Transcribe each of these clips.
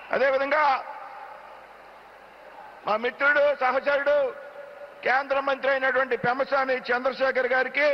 అదేవిధంగా మా మిత్రుడు సహచరుడు కేంద్ర మంత్రి అయినటువంటి పెమ్మసాని చంద్రశేఖర్ గారికి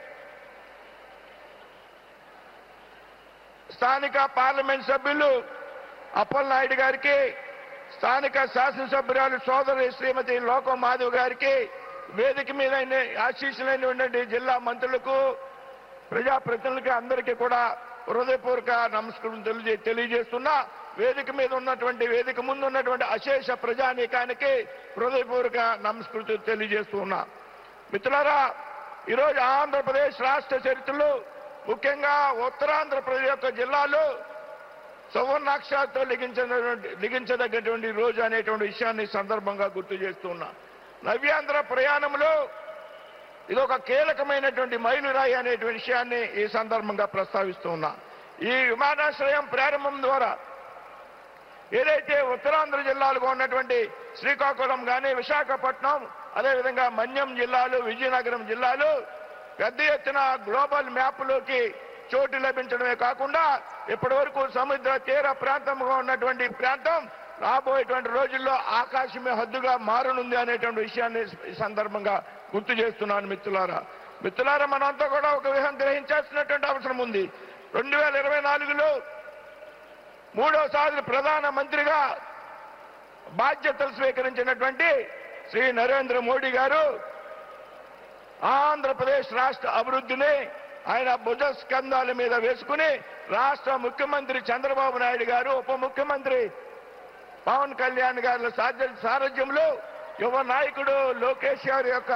స్థానిక పార్లమెంట్ సభ్యులు అప్పలనాయుడు గారికి స్థానిక శాసనసభ్యురాలు సోదరి శ్రీమతి లోకం మాధవ్ గారికి వేదిక మీద ఆశీస్సులైనటువంటి జిల్లా మంత్రులకు ప్రజాప్రతినిధులకి అందరికీ కూడా హృదయపూర్వక నమస్కారం తెలియజే తెలియజేస్తున్నా వేదిక మీద ఉన్నటువంటి వేదిక ముందు ఉన్నటువంటి అశేష ప్రజానీకానికి హృదయపూర్వక నమస్కృతి తెలియజేస్తున్నా మిత్రులారా ఈరోజు ఆంధ్రప్రదేశ్ రాష్ట్ర చరిత్రలో ముఖ్యంగా ఉత్తరాంధ్రప్రదేశ్ యొక్క జిల్లాలో సువర్ణాక్షరాలతో లిఖించినటువంటి లిఖించదగ్గటువంటి రోజు అనేటువంటి విషయాన్ని ఈ సందర్భంగా గుర్తు చేస్తున్నా నవ్యాంధ్ర ప్రయాణంలో ఇది ఒక కీలకమైనటువంటి మైలురాయి అనేటువంటి విషయాన్ని ఈ సందర్భంగా ప్రస్తావిస్తూ ఉన్నా ఈ విమానాశ్రయం ప్రారంభం ద్వారా ఏదైతే ఉత్తరాంధ్ర జిల్లాలుగా ఉన్నటువంటి శ్రీకాకుళం కానీ విశాఖపట్నం అదేవిధంగా మన్యం జిల్లాలు విజయనగరం జిల్లాలు పెద్ద ఎత్తున గ్లోబల్ మ్యాప్లోకి చోటు లభించడమే కాకుండా ఇప్పటి వరకు సముద్ర తీర ప్రాంతంగా ఉన్నటువంటి ప్రాంతం రాబోయేటువంటి రోజుల్లో ఆకాశమే హద్దుగా మారనుంది అనేటువంటి విషయాన్ని ఈ సందర్భంగా గుర్తు చేస్తున్నాను మిత్రులారా మిత్రులారా మనంతా కూడా ఒక విషయం గ్రహించాల్సినటువంటి అవసరం ఉంది రెండు వేల ఇరవై నాలుగులో మూడోసారి ప్రధాన మంత్రిగా బాధ్యతలు స్వీకరించినటువంటి శ్రీ నరేంద్ర మోడీ గారు ఆంధ్రప్రదేశ్ రాష్ట్ర అభివృద్ధిని ఆయన భుజ స్కంధాల మీద వేసుకుని రాష్ట్ర ముఖ్యమంత్రి చంద్రబాబు నాయుడు గారు ఉప ముఖ్యమంత్రి పవన్ కళ్యాణ్ గారి సాధ్య- సారథ్యంలో యువ నాయకుడు లోకేష్ గారి యొక్క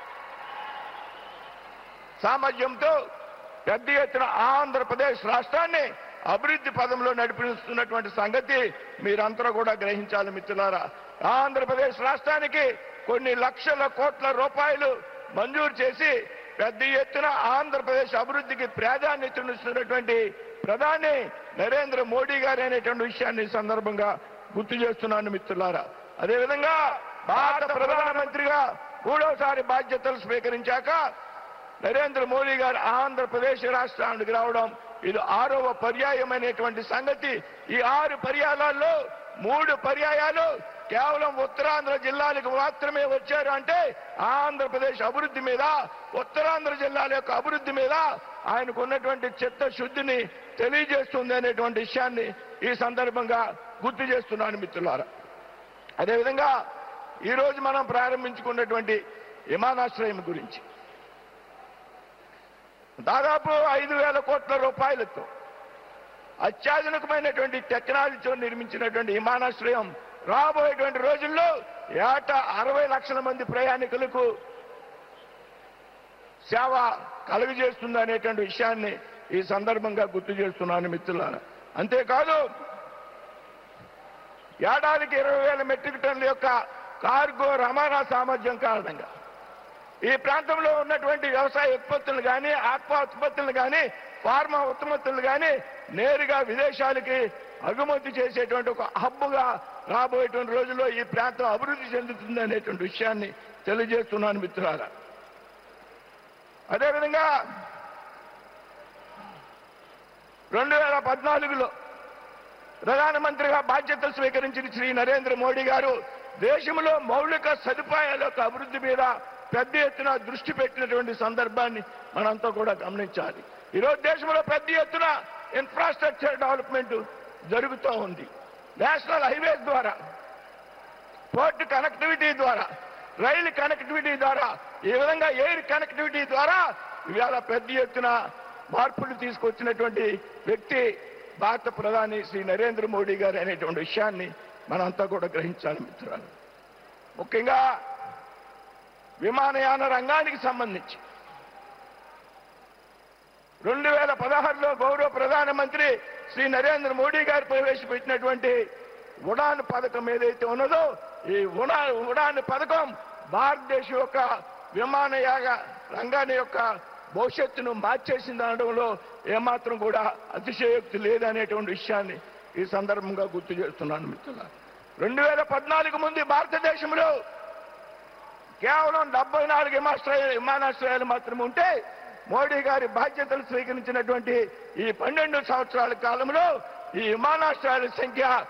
సామర్థ్యంతో పెద్ద ఎత్తున ఆంధ్రప్రదేశ్ రాష్ట్రాన్ని అభివృద్ధి పదంలో నడిపిస్తున్నటువంటి సంగతి మీరంతా కూడా గ్రహించాలి మిత్రులారా ఆంధ్రప్రదేశ్ రాష్ట్రానికి కొన్ని లక్షల కోట్ల రూపాయలు మంజూరు చేసి పెద్ద ఎత్తున ఆంధ్రప్రదేశ్ అభివృద్ధికి ప్రాధాన్యతనిస్తున్నటువంటి ప్రధాని నరేంద్ర మోడీ గారు అనేటువంటి విషయాన్ని ఈ సందర్భంగా గుర్తు చేస్తున్నాను మిత్రులారా అదేవిధంగా భారత ప్రధానమంత్రిగా మూడోసారి బాధ్యతలు స్వీకరించాక నరేంద్ర మోడీ గారు ఆంధ్రప్రదేశ్ రాష్ట్రానికి రావడం ఇది ఆరవ పర్యాయమైనటువంటి సంగతి ఈ ఆరు పర్యాయాలలో మూడు పర్యాయాలు కేవలం ఉత్తరాంధ్ర జిల్లాలకు మాత్రమే వచ్చారు అంటే ఆంధ్రప్రదేశ్ అభివృద్ధి మీద ఉత్తరాంధ్ర జిల్లాల యొక్క అభివృద్ధి మీద ఆయనకు ఉన్నటువంటి చిత్తశుద్ధిని తెలియజేస్తుంది అనేటువంటి విషయాన్ని ఈ సందర్భంగా గుర్తు చేస్తున్నాను మిత్రులారా అదేవిధంగా ఈ రోజు మనం ప్రారంభించుకున్నటువంటి విమానాశ్రయం గురించి దాదాపు ఐదు వేల కోట్ల రూపాయలతో అత్యాధునికమైనటువంటి టెక్నాలజీతో నిర్మించినటువంటి విమానాశ్రయం రాబోయేటువంటి రోజుల్లో ఏటా అరవై లక్షల మంది ప్రయాణికులకు సేవ కలుగజేస్తుంది అనేటువంటి విషయాన్ని ఈ సందర్భంగా గుర్తు చేస్తున్నాను మిత్రులారా అంతేకాదు ఏడాదికి ఇరవై వేల మెట్రిక్ టన్నుల యొక్క కార్గో రవాణా సామర్థ్యం కారణంగా ఈ ప్రాంతంలో ఉన్నటువంటి వ్యవసాయ ఉత్పత్తులు కానీ ఆక్వా ఉత్పత్తులు కానీ ఫార్మా ఉత్పత్తులు కానీ నేరుగా విదేశాలకి అగుమతి చేసేటువంటి ఒక హబ్బుగా రాబోయేటువంటి రోజుల్లో ఈ ప్రాంతం అభివృద్ధి చెందుతుంది అనేటువంటి విషయాన్ని తెలియజేస్తున్నాను మిత్రులారా అదేవిధంగా రెండు వేల పద్నాలుగులో ప్రధానమంత్రిగా బాధ్యతలు స్వీకరించిన శ్రీ నరేంద్ర మోడీ గారు దేశంలో మౌలిక సదుపాయాల యొక్క అభివృద్ధి మీద పెద్ద ఎత్తున దృష్టి పెట్టినటువంటి సందర్భాన్ని మనంతా కూడా గమనించాలి ఈరోజు దేశంలో పెద్ద ఎత్తున ఇన్ఫ్రాస్ట్రక్చర్ డెవలప్మెంట్ జరుగుతూ ఉంది నేషనల్ హైవేస్ ద్వారా పోర్ట్ కనెక్టివిటీ ద్వారా రైలు కనెక్టివిటీ ద్వారా ఈ విధంగా ఎయిర్ కనెక్టివిటీ ద్వారా ఇవాళ పెద్ద ఎత్తున మార్పులు తీసుకొచ్చినటువంటి వ్యక్తి భారత ప్రధాని శ్రీ నరేంద్ర మోడీ గారు అనేటువంటి విషయాన్ని మనంతా కూడా గ్రహించాలి మిత్రులు ముఖ్యంగా విమానయాన రంగానికి సంబంధించి రెండు వేల పదహారులో గౌరవ ప్రధానమంత్రి శ్రీ నరేంద్ర మోడీ గారు ప్రవేశపెట్టినటువంటి ఉడాన్ పథకం ఏదైతే ఉన్నదో ఈ ఉడా ఉడాన్ పథకం భారతదేశం యొక్క విమానయాన రంగాన్ని యొక్క భవిష్యత్తును మార్చేసింది అనడంలో ఏమాత్రం కూడా అతిశయోక్తి లేదనేటువంటి విషయాన్ని ఈ సందర్భంగా గుర్తు చేస్తున్నాను మిత్రుల రెండు వేల పద్నాలుగు ముందు భారతదేశంలో కేవలం డెబ్బై నాలుగు విమానాశ్రయ విమానాశ్రయాలు మాత్రమే ఉంటే మోడీ గారి బాధ్యతలు స్వీకరించినటువంటి ఈ పన్నెండు సంవత్సరాల కాలంలో ఈ విమానాశ్రయాల సంఖ్య